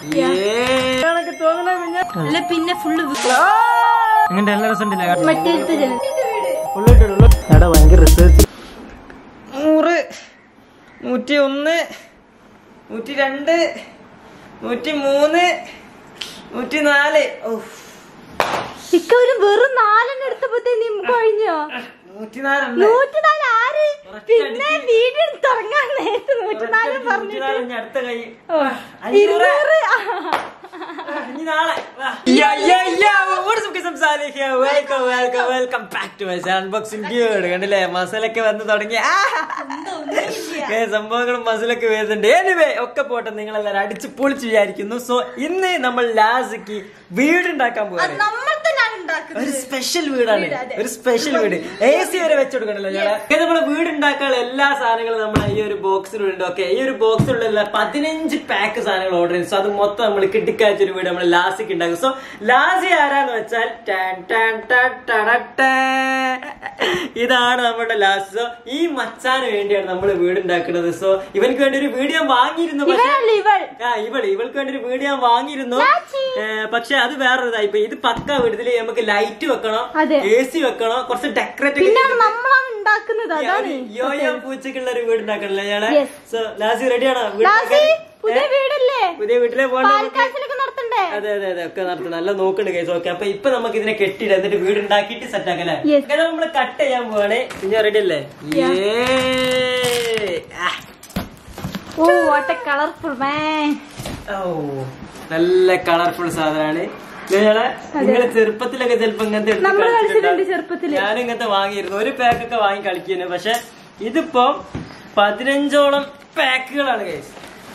അല്ല പിന്നെ ഫുള്ള് ഇങ്ങനെ നല്ല രസമുണ്ടല്ലേ മറ്റേ എടാ ഭയങ്കര റിസർച്ച് നൂറ് നൂറ്റി ഒന്ന് നൂറ്റി രണ്ട് നൂറ്റി മൂന്ന് നൂറ്റി നാല് ഇക്ക ഒരു വെറും നാലെണ്ണം എടുത്തപ്പോഴത്തേ നീ കഴിഞ്ഞോ നൂറ്റി നാലല്ല നൂറ്റിനാല് ആര് പിന്നെ വീഡിയോ തുടങ്ങാൻ നേരത്തെ നൂറ്റിനാല് പറഞ്ഞിട്ട് അടുത്ത കൈ ഓ, ഇരുന്നൂറ് ആ. ഇനി നാളെ welcome welcome welcome back to my unboxing dude കണ്ടില്ലേ മസിലൊക്കെ വന്ന് തുടങ്ങി ആ! ഏ, സംഭവങ്ങളും മസിലൊക്കെ വരുന്നുണ്ട് എനിവേ ഒക്കെ പോട്ടെ നിങ്ങൾ എല്ലാവരും അടിച്ച് പൊളിച്ച് വിചാരിക്കുന്നു സോ ഇന്ന് നമ്മൾ ലാസിക്ക് വീടുണ്ടാക്കാൻ പോവാണ് നമ്മൾ തന്നെയാണ് ഉണ്ടാക്കുന്നത് ഒരു സ്പെഷ്യൽ വീടാണ് ഒരു സ്പെഷ്യൽ വീട് എ സി വരെ വെച്ചുകൊടുക്കണല്ലോ ഞങ്ങളെ ഇത് നമ്മള് വീട് ഉണ്ടാക്കാനുള്ള എല്ലാ സാധനങ്ങളും നമ്മൾ ഈ ഒരു ബോക്സിലുണ്ട് ഓക്കെ ഈ ഒരു ബോക്സിലുള്ള പതിനഞ്ച് പാക്ക് സാധനങ്ങൾ ഓർഡർ ചെയ്തു സോ അത് മൊത്തം നമ്മൾ കിട്ടിക്കാച്ച ഒരു വീട് നമ്മൾ ലാസിക്ക് ഉണ്ടാക്കും സോ ലാസി ആരാന്ന് വെച്ചാൽ ടാൻ ടാൻ ടാൻ ടടട്ടേ. ഇതാണ് നമ്മുടെ ലാസ്റ്റ് സോ ഈ മച്ചാന് വേണ്ടിയാണ് നമ്മൾ വീട് ഉണ്ടാക്കുന്നത് സോ ഇവനക്ക് വേണ്ടി ഒരു വീട് ഞാൻ വാങ്ങിയിരുന്നു പക്ഷേ ഇവളല്ല ഇവൾ ആ ഇവള് ഇവൾക്ക് വേണ്ടി ഒരു വീട് ഞാൻ വാങ്ങിയിരുന്നു ഏ, പക്ഷെ അത് വേറൊരു ഇപ്പൊ ഇത് പക്ക വീട്ടില് നമുക്ക് ലൈറ്റ് വെക്കണം അതെ. എ സി വെക്കണം കുറച്ച് ഡെക്കറേറ്റ് പിന്നാണ് നമ്മളാണ് ഉണ്ടാക്കുന്നത് അതാണ് യോയോ പൂച്ചക്കുള്ള ഒരു വീട് ഉണ്ടാക്കണല്ലേ ഞങ്ങളെ Yes. സോ ലാസി റെഡിയാണോ വീട് ലാസി ഉണ്ടാക്കാൻ? പുതിയ വീടല്ലേ പുതിയ വീട്ടിലെ പോകണ്ട നമുക്ക് പാൽക്കാച്ചിലൊക്കെ നടത്തണ്ടേ അതെ അതെ അതെ ഒക്കെ നടത്തും നല്ല നോക്കുന്നുണ്ട് കേസ് ഓക്കെ അപ്പൊ ഇപ്പൊ നമുക്ക് ഇതിനെ കെട്ടിയിട്ട് എന്നിട്ട് വീട് ഉണ്ടാക്കിയിട്ട് സെറ്റ് ആക്കല്ലേ Yes. അങ്ങനെ നമ്മള് കട്ട് ചെയ്യാൻ പോവാണ് ഇനി റെഡി അല്ലേ ഏ oh what a colourful man oh നല്ല കളർഫുൾ സാധനമാണ് നിങ്ങളെ നിങ്ങള് ചെറുപ്പത്തിലൊക്കെ ചിലപ്പോ ഇങ്ങനത്തെ എടുത്ത് നമ്മള് കളിച്ചിട്ടുണ്ടാവും. കളിച്ചിട്ടുണ്ട് ചെറുപ്പത്തില്. ഞാൻ ഇങ്ങനത്തെ വാങ്ങിയിരുന്നു ഒരു പാക്ക് ഒക്കെ വാങ്ങി കളിക്കുന്നു പക്ഷെ ഇതിപ്പോ പതിനഞ്ചോളം പാക്കുകളാണ് കേസ്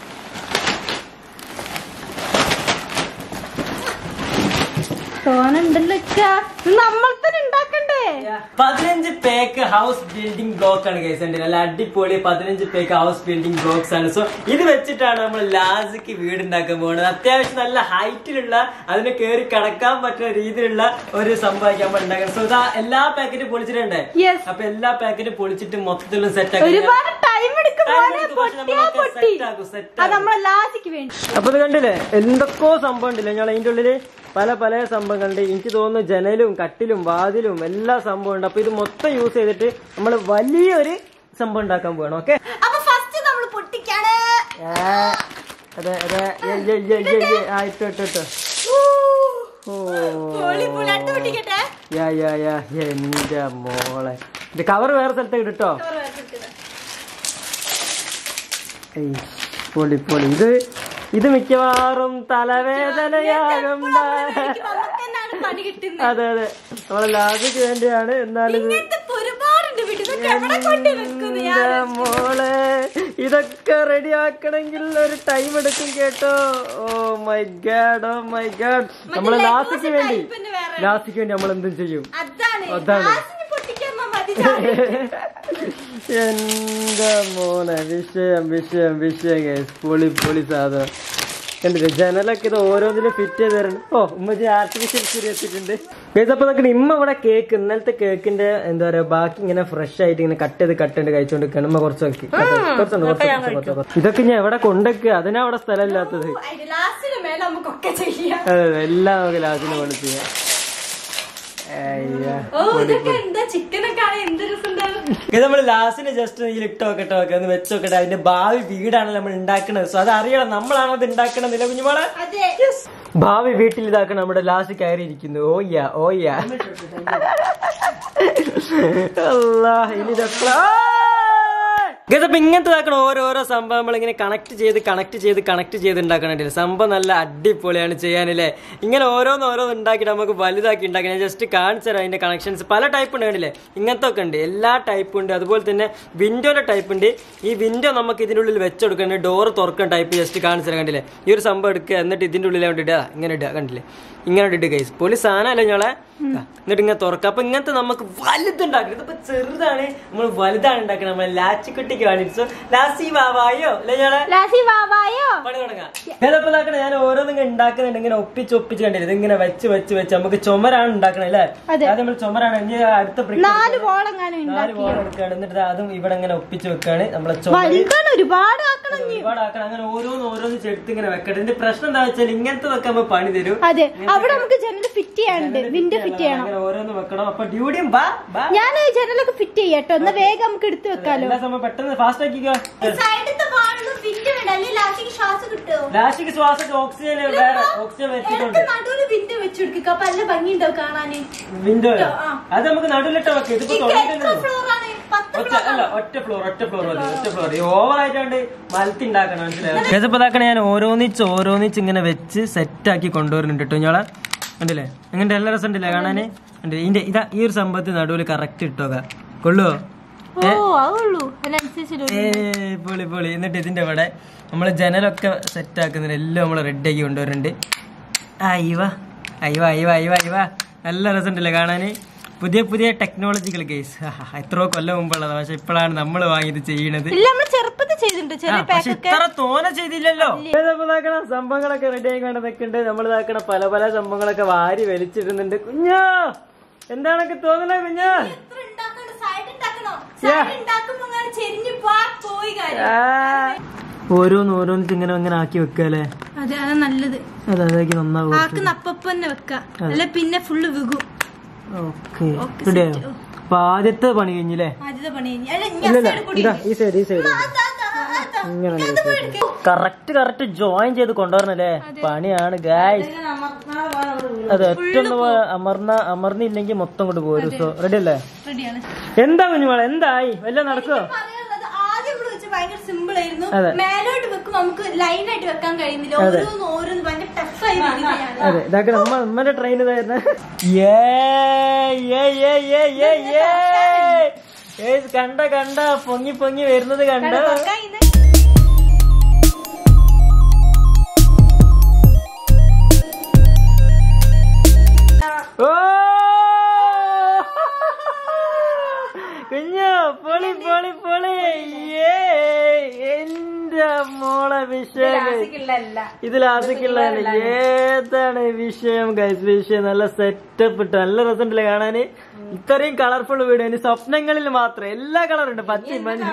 തോനുണ്ടല്ലോ ഇക്ക. ഇത് നമ്മൾ തന്നെ ഉണ്ടാക്കണ്ടേ പതിനഞ്ച് പേക്ക് ഹൗസ് ബിൽഡിംഗ് ബ്ലോക്ക് ആണ് കേസ് ഉണ്ട് നല്ല അടിപൊളി പതിനഞ്ച് പേക്ക് ഹൗസ് ബിൽഡിംഗ് ബ്ലോക്സ് ആണ് സോ ഇത് വെച്ചിട്ടാണ് നമ്മൾ ലാസിക്ക് വീട് ഉണ്ടാക്കാൻ പോകുന്നത് അത്യാവശ്യം നല്ല ഹൈറ്റിലുള്ള അതിന് കയറി കടക്കാൻ പറ്റുന്ന രീതിയിലുള്ള ഒരു സംഭവം നമ്മൾ ഉണ്ടാക്കുന്നത് സോ ഇതാ എല്ലാ പാക്കറ്റും പൊളിച്ചിട്ടുണ്ട് Yes. അപ്പൊ എല്ലാ പാക്കറ്റും പൊളിച്ചിട്ട് മൊത്തത്തിലും സെറ്റ് ആക്കി ഒരുപാട് ടൈം എടുക്കും Time മോനെ എടുക്കും, പക്ഷെ പൊട്ടിയാ നമ്മളൊക്കെ പൊട്ടി set ആക്കും, set അത് നമ്മളെ ലാസിക്ക് വേണ്ടി അപ്പൊ ഇത് കണ്ടില്ലേ എന്തൊക്കെയോ സംഭവം ഉണ്ടല്ലേ ഞങ്ങൾ അതിന്റെ ഉള്ളില് പല പല സംഭവങ്ങളുണ്ട് എനിക്ക് തോന്നുന്നു ജനലും കട്ടിലും വാതിലും എല്ലാ സംഭവം ഉണ്ട് അപ്പൊ ഇത് മൊത്തം യൂസ് ചെയ്തിട്ട് നമ്മൾ വലിയൊരു സംഭവം ഉണ്ടാക്കാൻ പോകണം ഓക്കെ അപ്പൊ ഫസ്റ്റ് നമ്മൾ പൊട്ടിക്കാണ് അതെ അതെ ഏ, ഏ, ഏ, ഏ, ഏ, ആ, ഇട്ടോ ഇട്ടോ ഇട്ടോ ഓ പൊളി പൊളി അടുത്ത് പൊട്ടിക്കട്ടെ യാ യാ യാ എന്റെ മോളെ ഇത് കവർ വേറെ സ്ഥലത്തേക്ക് ഇട്ടോ ഏയ്, പൊളി പൊളി ഇത് ഇത് മിക്കവാറും തലവേദനയാകും എനിക്ക് നമുക്കെന്നാണ് പണി കിട്ടുന്നത് അതെ അതെ നമ്മളെ ലാഭയ്ക്ക് വേണ്ടിയാണ് എന്നാലും ഇത് ഇങ്ങനത്തെ ഇപ്പൊ ഒരുപാടുണ്ട് വീട്ടിൽ ഇതൊക്കെ എവിടെ കൊണ്ട് വെക്കുന്നു ഞാൻ എന്റെ മോളെ ഇതൊക്കെ റെഡി ആക്കണമെങ്കിൽ ഒരു ടൈം എടുക്കും കേട്ടോ oh my god oh my god നമ്മളെ Legos ലാസിക്ക് വേണ്ടി type ന് വേറെ. ലാസിക്ക് വേണ്ടി നമ്മൾ എന്തും ചെയ്യും അതാണ് അതാണ്. ലാസിന് പൊട്ടിക്കാൻ മതി ജാതി. എന്റെ മോനെ വിഷയം വിഷയം വിഷയം guys. പൊളി പൊളി സാധനം കണ്ടില്ലേ ജനലൊക്കെ ഇത് ഓരോന്നിലും ഫിറ്റ് ചെയ്ത് തരണം ഓ ഉമ്മച്ചി ആർട്ടിഫിഷ്യൽ ചിരി വെച്ചിട്ടുണ്ട് ഗൈസ് അപ്പൊ നോക്കണേ ഇമ്മ ഇവിടെ കേക്ക് ഇന്നലത്തെ കേക്കിന്റെ എന്താ പറയാ ബാക്കി ഇങ്ങനെ ഫ്രഷ് ആയിട്ട് ഇങ്ങനെ കട്ട് ചെയ്ത് കട്ട് ചെയ്ത് കഴിച്ചോണ്ടിരിക്കണം ഉമ്മ കുറച്ച് നോക്കി കുറച്ചുണ്ട് കുറച്ച് കുറച്ച് കുറച്ച് കുറച്ച്. ഇതൊക്കെ ഞാൻ എവിടെ കൊണ്ടുവെക്കുക അതിനാ അവിടെ സ്ഥലമില്ലാത്തത് അതിന്റെ ലാസ്റ്റിന് മേലെ നമുക്കൊക്കെ ചെയ്യാം അതെ അതെ എല്ലാം നമുക്ക് ലാസിന് കൊണ്ട് ചെയ്യാം അയ്യ ഓ ഇതൊക്കെ എന്താ ചിക്കനൊക്കെ ആണ് എന്ത് രസമുണ്ടാവും ഇത് നമ്മൾ ലാസ്റ്റിന് ജസ്റ്റ് ഇതിൽ ഇട്ട് നോക്കട്ടെ നോക്കെ ഒന്ന് വെച്ച് നോക്കട്ടെ അതിന്റെ ഭാവി വീടാണ് നമ്മൾ ഉണ്ടാക്കുന്നത് സോ അത് അറിയണം നമ്മളാണ് അത് ഉണ്ടാക്കണമെന്നില്ല കുഞ്ഞുമോളെ അതെ ഭാവി വീട്ടിൽ ഇതാക്കണം നമ്മുടെ ലാസ്റ്റ് കയറിയിരിക്കുന്നു ഓയ്യ ഓയ്യ അല്ലാ ഇനി ഇതെപ്പളാ ഗതപ്പോ ഇങ്ങനത്തെ ഇതാക്കണം ഓരോരോ സംഭവങ്ങൾ ഇങ്ങനെ കണക്ട് ചെയ്ത് കണക്ട് ചെയ്ത് കണക്ട് ചെയ്ത് ഉണ്ടാക്കണേ സംഭവം നല്ല അടിപൊളിയാണ് ചെയ്യാനല്ലേ ഇങ്ങനെ ഓരോന്ന് ഓരോന്ന് ഉണ്ടാക്കിയിട്ട് നമുക്ക് വലുതാക്കി ഉണ്ടാക്കി ഞാൻ ജസ്റ്റ് കാണിച്ചു തരാം അതിന്റെ കണക്ഷൻസ് പല ടൈപ്പ് ഉണ്ട് കണ്ടില്ലേ ഇങ്ങനത്തെ ഒക്കെ ഉണ്ട് എല്ലാ ടൈപ്പും ഉണ്ട് അതുപോലെ തന്നെ വിൻഡോയുടെ ടൈപ്പ് ഉണ്ട് ഈ വിൻഡോ നമുക്ക് ഇതിൻ്റെ ഉള്ളിൽ വെച്ചെടുക്കേണ്ട ഡോർ തുറക്കുന്ന ടൈപ്പ് ജസ്റ്റ് കാണിച്ചു തരാം കണ്ടില്ലേ ഈ ഒരു സംഭവം എടുക്കുക എന്നിട്ട് ഇതിൻ്റെ ഉള്ളിൽ കൊണ്ട് ഇടുക ഇങ്ങനെ ഇടുക കണ്ടില്ലേ ഇങ്ങനെ ഇട്ടിട്ട് കൈസ് പൊളി സാധനമല്ലേ ഞങ്ങളെ എന്നിട്ട് ഇങ്ങനെ തുറക്കുക അപ്പൊ ഇങ്ങനത്തെ നമുക്ക് വലുതുണ്ടാക്കണം ഇതിപ്പോ ചെറുതാണ് നമ്മൾ വലുതാണ് ഉണ്ടാക്കുന്നത് നമ്മളെ ലാച്ചിക്കുട്ടി ഭംഗിക്ക് വേണ്ടിട്ട് സോ ലാസി വാവായോ അല്ലേ ഞാളെ ലാസി വാവായോ പണി തുടങ്ങാം ഏതപ്പോ ഇതാക്കണേ ഞാൻ ഓരോന്നും ഉണ്ടാക്കുന്നുണ്ട് ഇങ്ങനെ ഒപ്പിച്ച് ഒപ്പിച്ച് കണ്ടില്ല ഇതിങ്ങനെ വെച്ച് വെച്ച് വെച്ച് നമുക്ക് ചുമരാണ് ഉണ്ടാക്കണേ അല്ലേ അതെ. അത് നമ്മൾ ചുമരാണ് ഇനി അടുത്ത brick നാല് ബോളെങ്ങാനും നാല് ഉണ്ടാക്കി ബോൾ എടുക്കുകയാണ് എന്നിട്ട് അതും ഇവിടെ ഇങ്ങനെ ഒപ്പിച്ച് വെക്കാണ് നമ്മളെ ചുമര് വലുതാണ് ഒരുപാട് ആക്കണം ഇനി. ഒരുപാട് ആക്കണം അങ്ങനെ ഓരോന്ന് ഓരോന്ന് ചെടുത്ത് ഇങ്ങനെ വെക്കട്ടെ ഇതിന്റെ പ്രശ്നം എന്താ വെച്ചാൽ ഇങ്ങനത്തെ വെക്കുമ്പോ പണി തരും അതെ അവിടെ നമുക്ക് ജനൽ ഫിറ്റ് ചെയ്യാനുണ്ട് വിൻഡോ ഫിറ്റ് ചെയ്യണം അങ്ങനെ ഓരോന്ന് വെക്കണം അപ്പൊ ഡ്യൂട്ടിയും ബാ ബാ ഞാൻ ജനലൊക്കെ ഫിറ്റ് ചെയ്യട്ടോ എന്നാ വേഗം നമുക്ക് എടുത്തു വെക്കാലോ എല്ലാ സമയം പെട്ടെന്ന് ഫാസ്റ്റ് ആക്കിക്കോ സൈഡത്തെ വാളിലും വിൻഡോ വേണ്ട അല്ലെങ്കിൽ ലാസ്റ്റിക്ക് ശ്വാസം കിട്ടുമോ ലാസ്റ്റിക്ക് ശ്വാസം ഓക്സിജൻ വേറെ ഓക്സിജൻ വെച്ചിട്ടുണ്ട് നടുവില് വിൻഡോ വെച്ചു കൊടുക്കുക അപ്പൊ നല്ല ഭംഗി ഉണ്ടാവും കാണാന് വിൻഡോ ആ. അത് നമുക്ക് നടുവിലിട്ട് വെക്കാം ഇതിപ്പോ എത്ര തുടങ്ങിയിട്ടുണ്ടല്ലോ ഫ്ലോർ ആണ് പത്ത് ഒറ്റ അല്ല ഒറ്റ ഫ്ലോർ ഒറ്റ ഫ്ലോർ മതി ഒറ്റ ഫ്ലോർ ഈ ഓവർ ആയിട്ടാണ്ട് മലത്തി ഉണ്ടാക്കണം മനസ്സിലായോ ഇതാക്കണ ഞാൻ ഓരോന്നിച്ച് ഓരോന്നിച്ച് ഇങ്ങനെ വെച്ച് സെറ്റ് ആക്കി കൊണ്ടുവരുന്നുണ്ട് കേട്ടോ ഞാളെ കണ്ടില്ലേ അങ്ങനെ നല്ല രസം ഉണ്ടല്ലേ കാണാന് കണ്ടില്ലേ ഇതിന്റെ ഇതാ ഈ ഒരു സംഭവത്തിൽ നടുവിൽ കറക്റ്റ് ഇട്ടോക കൊള്ളുവോ ഓ ആവുള്ളൂ അതിനനുസരിച്ച് ഏ പൊളി പൊളി എന്നിട്ട് ഇതിന്റെ ഇവിടെ നമ്മള് ജനലൊക്കെ സെറ്റ് ആക്കുന്നുണ്ട് എല്ലാം നമ്മൾ റെഡി ആക്കി കൊണ്ടുവരുന്നുണ്ട് അയ്യവ അയ്യവ അയ്യവ അയ്യവ അയ്യവ നല്ല രസമുണ്ടല്ലേ കാണാന് പുതിയ പുതിയ ടെക്നോളജികൾ കേസ് എത്രയോ കൊല്ലം മുമ്പുള്ളതാ പക്ഷെ ഇപ്പോഴാണ് നമ്മൾ വാങ്ങിയത് ചെയ്യണത് ഇല്ല നമ്മള് ചെറുപ്പത്തിൽ ചെയ്തിട്ടുണ്ട് ആ, ചെറിയ പക്ഷെ പാക്കൊക്കെ ഇത്ര തോനെ ചെയ്തില്ലല്ലോ ഇതാക്കണ സംഭവങ്ങളൊക്കെ റെഡി ആയി കൊണ്ട് നിൽക്കുന്നുണ്ട് നമ്മൾ ഇതാക്കണ പല പല സംഭവങ്ങളൊക്കെ വാരി വലിച്ചിടുന്നുണ്ട് കുഞ്ഞാ എന്താണൊക്കെ തോന്നണേ കുഞ്ഞാ ആ. ഓരോന്ന് ഓരോന്നിട്ട് ഇങ്ങനെ അങ്ങനെ ആക്കി വെക്കല്ലേ അതെ അതാ നല്ലത് അത് അതാക്കി നന്നാവും ആക്കുന്ന അപ്പപ്പ തന്നെ വെക്കാം അല്ല പിന്നെ ഫുള്ള് വികും ഓക്കെ റെഡിയായോ അപ്പൊ ആദ്യത്തെ പണി കഴിഞ്ഞില്ലേ ആദ്യത്തെ പണി കഴിഞ്ഞ് അല്ല ഇല്ലല്ല ഇതാ ഈ സൈഡ് ഈ സൈഡ് ഇങ്ങനെ കറക്റ്റ് കറക്റ്റ് ജോയിൻ ചെയ്ത് കൊണ്ടുവരണല്ലേ പണിയാണ് ഗായ്സ് അതെ ഒറ്റ അമർന്ന അമർന്നില്ലെങ്കിൽ മൊത്തം കൊണ്ട് പോരും സോ റെഡി അല്ലേ റെഡിയാണ് എന്താ കുഞ്ഞുമോളെ എന്തായി വല്ലതും നടക്കുവോ പറയാനുള്ളത് ആദ്യം നമ്മള് വെച്ച് ഭയങ്കര സിമ്പിൾ ആയിരുന്നു അതെ. മേലോട്ട് വെക്കുമ്പോ നമുക്ക് ലൈൻ ആയിട്ട് വെക്കാൻ കഴിയുന്നില്ല ഓരോന്ന് ഓരോന്ന് ഭയങ്കര ടഫായി അതെ ഇതാക്കണ ഉമ്മ ഉമ്മന്റെ ട്രെയിൻ ഇതായിരുന്നു കണ്ട കണ്ട പൊങ്ങി പൊങ്ങി വരുന്നത് കണ്ട ഓ കുഞ്ഞോ പൊളി പൊളി പൊളി ഏ, എന്റെ മോളെ വിഷയം ഇതിൽ ആദ്യക്കുള്ള ഏതാണ് വിഷയം ഗൈസ് വിഷയം നല്ല സെറ്റപ്പ് ഇട്ട് നല്ല രസമുണ്ടല്ലേ കാണാന് ഇത്രയും കളർഫുൾ വീട് ഇനി സ്വപ്നങ്ങളിൽ മാത്രം എല്ലാ കളറും ഉണ്ട് പച്ച മഞ്ഞ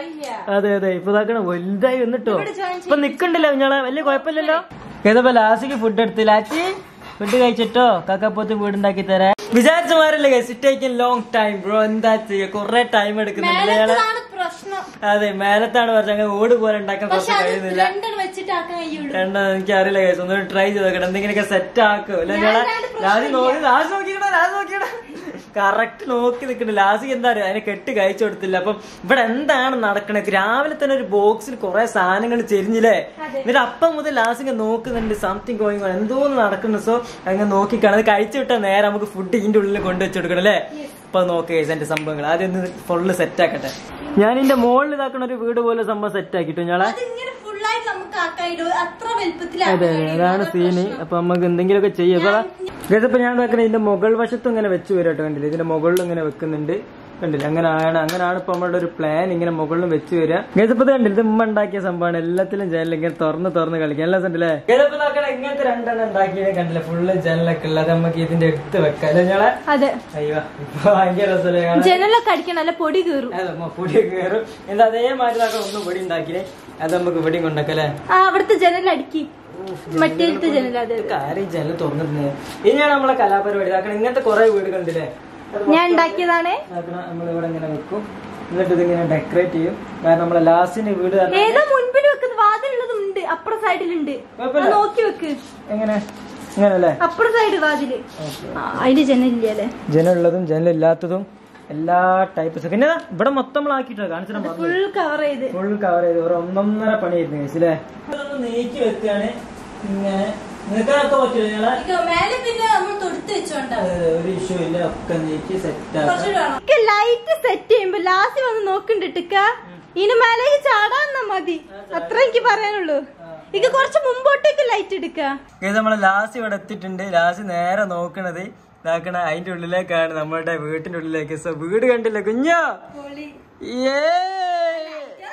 അതെ അതെ ഇപ്പൊ ഇതാക്കണ വലുതായി വന്നിട്ടോ ഇപ്പൊ നിക്കണ്ടല്ലോ കുഞ്ഞോളെ വലിയ കുഴപ്പമില്ലല്ലോ ഏതപ്പോ ലാസ്റ്റിക്ക് ഫുഡ് എടുത്ത് ലാച്ചി ഫുഡ് കഴിച്ചിട്ടോ കാക്കാപ്പോത്ത് വീടുണ്ടാക്കി തരാം വിചാരിച്ച മാരല്ലേ guys it taken long time bro എന്താ ചെയ്യാ കൊറേ ടൈം എടുക്കുന്നുണ്ട് ഇയാളെ പ്രശ്നം അതെ മേലത്താണ് പറഞ്ഞത് അങ്ങനെ ഓട് പോലെ ഉണ്ടാക്കാൻ കുറച്ച് കഴിയുന്നില്ല രണ്ടെണ്ണം വെച്ചിട്ട് ആക്കാൻ കഴിയുള്ളൂ കണ്ടോ എനിക്ക് അറിയില്ല കേസ് ഒന്ന് ട്രൈ ചെയ്ത് നോക്കട്ടെ എന്തെങ്കിലുമൊക്കെ സെറ്റ് ആക്കും അല്ല ഞങ്ങളെ ലാസ്റ്റ് നോക്കി ലാസ്റ്റ് നോക്കിക്കണോ ലാസ്റ്റ് നോക്കിക്കണോ കറക്റ്റ് നോക്കി നിൽക്കണ്ട ലാസ്റ്റ് എന്താ അറിയാ അതിനെ കെട്ട് കഴിച്ചു കൊടുത്തില്ല അപ്പം ഇവിടെ എന്താണ് നടക്കണത് രാവിലെ തന്നെ ഒരു ബോക്സിൽ കുറെ സാധനങ്ങൾ ചെരിഞ്ഞില്ലേ എന്നിട്ട് അപ്പം മുതൽ ലാസ്റ്റ് ഇങ്ങനെ നോക്കുന്നുണ്ട് സംതിങ് ഗോയിങ് എന്തോന്ന് നടക്കുന്നു സോ അങ്ങനെ നോക്കിക്കാണ് അത് കഴിച്ചു വിട്ടാൽ നേരെ നമുക്ക് ഫുഡ് ഇതിന്റെ ഉള്ളിൽ കൊണ്ടുവച്ച് കൊടുക്കണം അല്ലേ അപ്പൊ നോക്കുക എന്റെ സംഭവങ്ങൾ ആദ്യം ഒന്ന് ഫുള്ള് സെറ്റ് ആക്കട്ടെ ഞാൻ ഇതിന്റെ മുകളിൽ ഇതാക്കണ ഒരു വീട് പോലെ സംഭവം സെറ്റ് ആക്കിട്ടോ ഞാളെ അതിങ്ങനെ ഫുള്ളായിട്ട് നമുക്ക് ആക്കാൻ കഴിയുള്ളൂ അത്ര അതെ വലുപ്പത്തിലാണ് അതാണ് സീന് അപ്പൊ നമുക്ക് എന്തെങ്കിലുമൊക്കെ ചെയ്യാം ഇപ്പൊ ഇതിപ്പോ ഞാൻ നോക്കണേ ഇതിന്റെ മുകൾ വശത്തും ഇങ്ങനെ വെച്ച് വരട്ടോ കണ്ടില്ല ഇതിന്റെ മുകളിൽ ഇങ്ങനെ വെക്കുന്നുണ്ട് കണ്ടില്ല അങ്ങനെ ആണ് അങ്ങനെയാണ് ഇപ്പൊ നമ്മളുടെ ഒരു പ്ലാൻ ഇങ്ങനെ മുകളിലും വെച്ച് വരിക ഗതപ്പ് കണ്ടില്ല ഇത് ഉമ്മ ഉണ്ടാക്കിയ സംഭവമാണ് എല്ലാത്തിലും ജനൽ ഇങ്ങനെ തുറന്ന് തുറന്ന് കളിക്കാം എല്ലാ ഉണ്ടല്ലേ ഗതപ്പ് നോക്കണേ ഇങ്ങനത്തെ രണ്ടെണ്ണം ഉണ്ടാക്കിയത് കണ്ടില്ല ഫുള്ള് ജനലൊക്കെ ഉള്ളത് നമുക്ക് ഇതിന്റെ എടുത്ത് വെക്കാം അല്ലേ ഞങ്ങളെ അതെ അയ്യോ ഇപ്പൊ ഭയങ്കര രസമല്ലേ കാണാൻ ജനലൊക്കെ അടിക്കണം നല്ല പൊടി കീറും അതെ പൊടിയൊക്കെ കയറും എന്താ അതേമാതിരി നോക്കാം ഒന്നും പൊടി ഉണ്ടാക്കിയേ അത് നമുക്ക് ഇവിടെയും കൊണ്ടൊക്കെ ആ അവിടുത്തെ ജനൽ അടിക്കി മറ്റേത്തെ ജനൽ അതെ കാര്യം ജനൽ തുറന്നിരുന്നത് ഇനിയാണ് നമ്മളെ കലാപരിപാടി ഇതാക്കണം ഇങ്ങനത്തെ കുറെ വീട് കണ്ടില്ലേ ഞാൻ ഉണ്ടാക്കിയതാണ് നമ്മൾ ഇവിടെ ഇങ്ങനെ വെക്കും എന്നിട്ട് ഇതിങ്ങനെ ഡെക്കറേറ്റ് ചെയ്യും കാരണം നമ്മളെ ലാസ്റ്റിന് വീട് കാരണം ഏതാ മുൻപിൽ വെക്കുന്ന വാതിലുള്ളതും ഉണ്ട് അപ്പുറ സൈഡിലുണ്ട് കുഴപ്പമില്ല. നോക്കി വെക്ക് എങ്ങനെ ഇങ്ങനെ അല്ലേ അപ്പുറ സൈഡ് വാതില് ആ, അതില് ജനലില്ല അല്ലേ ജനലുള്ളതും ജനലില്ലാത്തതും എല്ലാ ടൈപ്പ്സ് പിന്നെ ദാ ഇവിടെ മൊത്തം നമ്മൾ ആക്കിട്ടോ കാണിച്ചിട്ട് ഫുൾ കവർ ചെയ്ത് ഫുൾ കവർ ചെയ്ത് ഒരു ഒന്നൊന്നര പണിയായിരുന്നു കഴിച്ചില്ലേ നീക്കി വെക്കാണ് ഇങ്ങനെ നിൽക്കാനൊക്കെ പറ്റില്ല ഞങ്ങളെ മേലെ പിന്നെ നമ്മൾ തൊടുത്ത് വെച്ചോണ്ടാ ഒരു ഇഷ്യൂ ഇല്ല ഒക്കെ നീക്കി സെറ്റ് ആക്കാം ലൈറ്റ് സെറ്റ് ചെയ്യുമ്പോ ലാസ്റ്റ് വന്ന് നോക്കണ്ടിട്ടിക്ക ഇനി മേലേക്ക് ചാടാന്നാ മതി അത്ര എനിക്ക് പറയാനുള്ളൂ ഇക്ക് കുറച്ച് മുമ്പോട്ടേക്ക് ലൈറ്റ് എടുക്ക ഇത് നമ്മള് ലാസ്റ്റ് ഇവിടെ എത്തിയിട്ടുണ്ട് ലാസ്റ്റ് നേരെ നോക്കണത് ഇതാക്കണ അതിന്റെ ഉള്ളിലേക്കാണ് നമ്മളുടെ വീട്ടിന്റെ ഉള്ളിലേക്ക് സോ വീട് കണ്ടില്ല കുഞ്ഞോ ഏ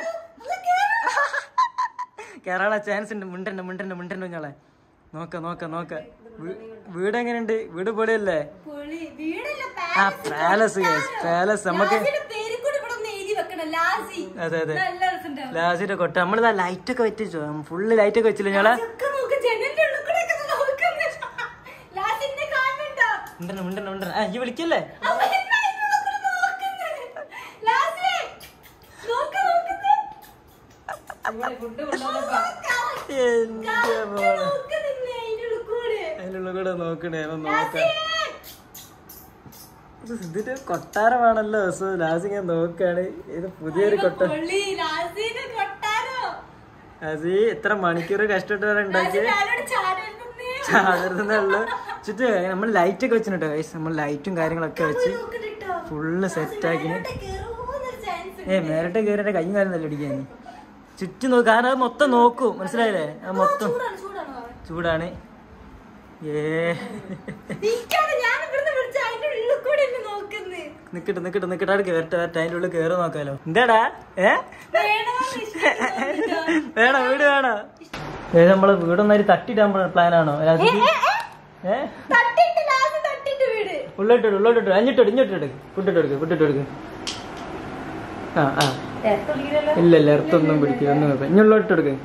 കേരള ചാൻസ് ഉണ്ട് മുണ്ടണ്ട മുണ്ടണ്ട മുണ്ടണ്ട കുഞ്ഞോളെ നോക്ക നോക്ക നോക്ക വീ- വീട് എങ്ങനെയുണ്ട് വീട് പൊളിയല്ലേ പൊളി. വീടല്ല, ആ palace. പാലസ് പാലസ് നമുക്ക് ലാസിയുടെ പേര് കൂടി ഇവിടെ ഒന്ന് എഴുതി വെക്കണം, ലാസി. അതെ അതെ നല്ല രസമുണ്ടാവും. ലാസിന്റെ കൊട്ട നമ്മളിതാ ലൈറ്റ് ഒക്കെ വെച്ചു ഫുള്ള് ലൈറ്റ് ഒക്കെ വെച്ചില്ല ഞങ്ങളെ ഇതൊക്കെ നോക്ക്, ജനലിന്റെ ഉള്ളിൽ കൂടെ ഒക്കെ നോക്കുന്നു. ലാസി എന്നെ കാണുന്നുണ്ടോ? മുണ്ടണ്ട മുണ്ടണ്ട മുണ്ടണ്ട ആ ഈ വിളിക്കല്ലേ അവൻ എന്നെ അതിന്റെ ഉള്ളിൽ കൂടെ നോക്കുന്നു. ലാസി, നോക്ക്, നോക്കുന്നു. എന്റെ മോളെ നോക്ക് നിന്നെ അതിന്റെ ഉള്ളിൽ കൂടെ. അതിനുള്ള കൂടെ നോക്കണേ ഒന്ന് നോക്കാം ലാസി, ഇത് ഇതിന്റെ കൊട്ടാരമാണല്ലോ സോ ലാസ്റ്റ് ഞാൻ നോക്കാണ് ഇത് പുതിയൊരു കൊട്ട പൊളി, ലാസിയുടെ കൊട്ടാരം. ലാസി എത്ര മണിക്കൂർ കഷ്ടപ്പെട്ട് വരെ ലാസി ഉണ്ടാക്കി ഞാനോട് ചാടരുതെന്നേ. ചാടുന്നുള്ളു ചുറ്റും നമ്മൾ ലൈറ്റ് ഒക്കെ വെച്ചിട്ടുണ്ട് guys. നമ്മൾ ലൈറ്റും കാര്യങ്ങളൊക്കെ വെച്ച് നോക്കണ്ട ട്ടോ. ഫുള്ള് സെറ്റ് ആക്കി മേലോട്ട് കേറുമോന്നൊരു chance ഉണ്ട്. ഏ നേരിട്ട് കയറിയുടെ കൈയും കാര്യം നല്ല അടിക്കാൻ ചുറ്റും നോക്കും കാരണം അത് മൊത്തം നോക്കും മനസ്സിലായില്ലേ അത് മൊത്തം ചൂടാണ്, ചൂടാണ് മാമൻ. ചൂടാണ് ഏ നിക്കാതെ ഞാൻ ഇവിടുന്ന് വിളിച്ച അതിന്റെ ഉള്ളിൽ കൂടെ എന്നെ നോക്കുന്നേ നിക്കട്ടെ നിക്കട്ടെ നിക്കട്ടെ അവിടെ കേറട്ടെ വരട്ടെ അതിന്റെ ഉള്ളിൽ കേറി നോക്കാലോ എന്താടാ ഏ വേണമെന്ന് ഇഷ്ടമില്ല. വേണോ വീട് വേണോ ഏ നമ്മളെ വീടൊന്നായി തട്ടിയിടാൻ പ്ലാൻ ആണോ ഏ തട്ടിയിട്ട് ലാസ്റ്റ് തട്ടിയിട്ട് വീട് ഉള്ളോട്ടിട്ട് ഉള്ളോട്ടിട്ട് അഞ്ഞിട്ട് ഇഞ്ഞിട്ട് എടുക്ക് ഫുഡിട്ട് എടുക്ക് ഫുഡിട്ട് എടുക്ക് ആ ആ ഇല്ല ഇല്ല എർത്തൊന്നും പിടിക്കില്ല ഒന്നും നോക്കാം ഇനി ഉള്ളോട്ട് എടുക്ക്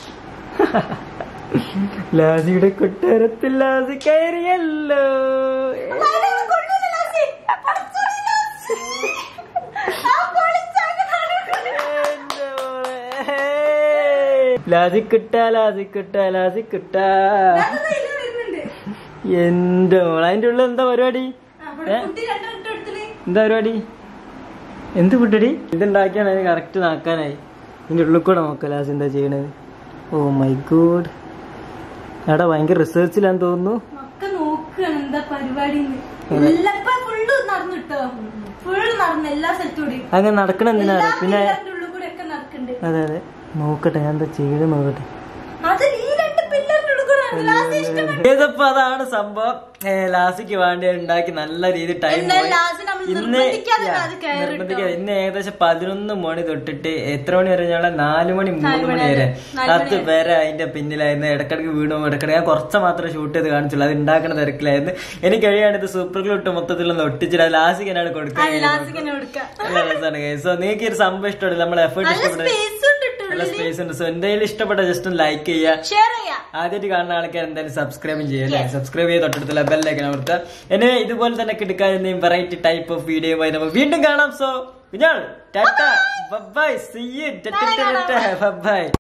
ലാസിയുടെ കൊട്ടാരത്തിൽ ലാസി കയറിയല്ലോ അതിനൊന്നും കൊള്ളൂല ലാസി. പടച്ചോനെ ലാസി. ആ പൊളിച്ചാക്ക് നടക്കുന്നു. എന്റെ മോളെ. ലാസി കിട്ടാ ലാസി കിട്ടാ ലാസി കിട്ടാ ഞാനത് ഇതില് വരുന്നുണ്ട്. എന്റെ മോളെ അതിന്റെ ഉള്ളിൽ എന്താ പരിപാടി ആ, ഇവിടെ കുട്ടി രണ്ടെണ്ണം ഇട്ട് കൊടുത്തില്ലേ? എന്താ പരിപാടി എന്ത് ഫുഡടി ഇതുണ്ടാക്കിയാണ് അതിന് കറക്റ്റ് നാക്കാനായി ഇതിന്റെ ഉള്ളിൽ കൂടെ നോക്കാം ലാസ് എന്താ ചെയ്യണത് ഓ മൈ ഗോഡ് എടാ ഭയങ്കര റിസർച്ചിലാന്ന് തോന്നുന്നു ഒക്കെ നോക്കുകയാണ് എന്താ പരിപാടി എല്ലപ്പോ ഫുള്ള് നടന്നിട്ടോ ഫുള്ള് നടന്നു എല്ലാ സ്ഥലത്തൂടെയും അങ്ങനെ നടക്കണ എന്തിനാ എല്ലാ പിന്നെ പിള്ളേരുടെ ഉള്ളിൽ കൂടെ ഒക്കെ നടക്കണ്ട് അതെ അതെ നോക്കട്ടെ ഞാൻ എന്താ ചെയ്ത് നോക്കട്ടെ അത് ഈ രണ്ട് പിള്ളേരുടെ ഉള്ളിൽ കൂടെ നടന്നു. ലാസ്റ്റ് ഇഷ്ടപ്പെട്ടു ഏതപ്പോ അതാണ് സംഭവം ഏ, ലാസിക്ക് വേണ്ടി ഉണ്ടാക്കി നല്ല രീതിയിൽ ടൈം എന്നാൽ ലാസ്റ്റ് നമ്മൾ ഇന്ന് നിർബന്ധിക്കാതെ yeah, അത് കയറി നിർബന്ധിക്കാതെ ഇന്ന് ഏകദേശം പതിനൊന്ന് മണി തൊട്ടിട്ട് എത്ര മണി വരെ ഞങ്ങളെ നാല് മണി മൂന്ന് മണി വരെ അത് വരെ അതിന്റെ പിന്നിലായിരുന്നു ഇടക്കിടക്ക് വീണു ഇടക്കിടക്ക് ഞാൻ കുറച്ച് മാത്രമേ ഷൂട്ട് ചെയ്ത് കാണിച്ചുള്ളൂ അത് ഉണ്ടാക്കുന്ന തിരക്കിലായിരുന്നു എനിക്ക് കഴിയാണ് ഇത് സൂപ്പർ ഗ്ലൂ ഇട്ട് മൊത്തത്തിലൊന്ന് ഒട്ടിച്ചിട്ട് അത് ലാസിക്ക് എന്നാണ് കൊടുക്കാൻ ലാസ്റ്റ് ഇങ്ങനെ കൊടുക്കാം നല്ല രസമാണ് സോ നിങ്ങൾക്ക് ഈ ഒരു സംഭവം ഇഷ്ടമാണ് നമ്മളെ എഫേർട്ട് നല്ല ഇഷ്ടപ്പെട്ട സ്പേസ് ഉണ്ട് നല്ല സ്പേസ് ഉണ്ട് സോ എന്തെങ്കിലും ഇഷ്ടപ്പെട്ട ജസ്റ്റ് ഒന്ന് ലൈക്ക് ചെയ്യുക ഷെയർ ചെയ്യാം ആദ്യമായിട്ട് കാണുന്ന ആൾക്കാർ എന്തായാലും സബ്സ്ക്രൈബ് ചെയ്യുക അല്ലേ സബ്സ്ക്രൈബ് ചെയ്ത് തൊട്ടടുത്തുള്ള ബെല്ലൈക്കൻ അമർത്തുക എന്നെ ഇതുപോലെ തന്നെ കിടക്കാൻ വെറൈറ്റി ടൈപ്പ് ഓഫ് വീഡിയോയുമായി നമുക്ക് വീണ്ടും കാണാം സോ കുഞ്ഞാൾ tata bye see you by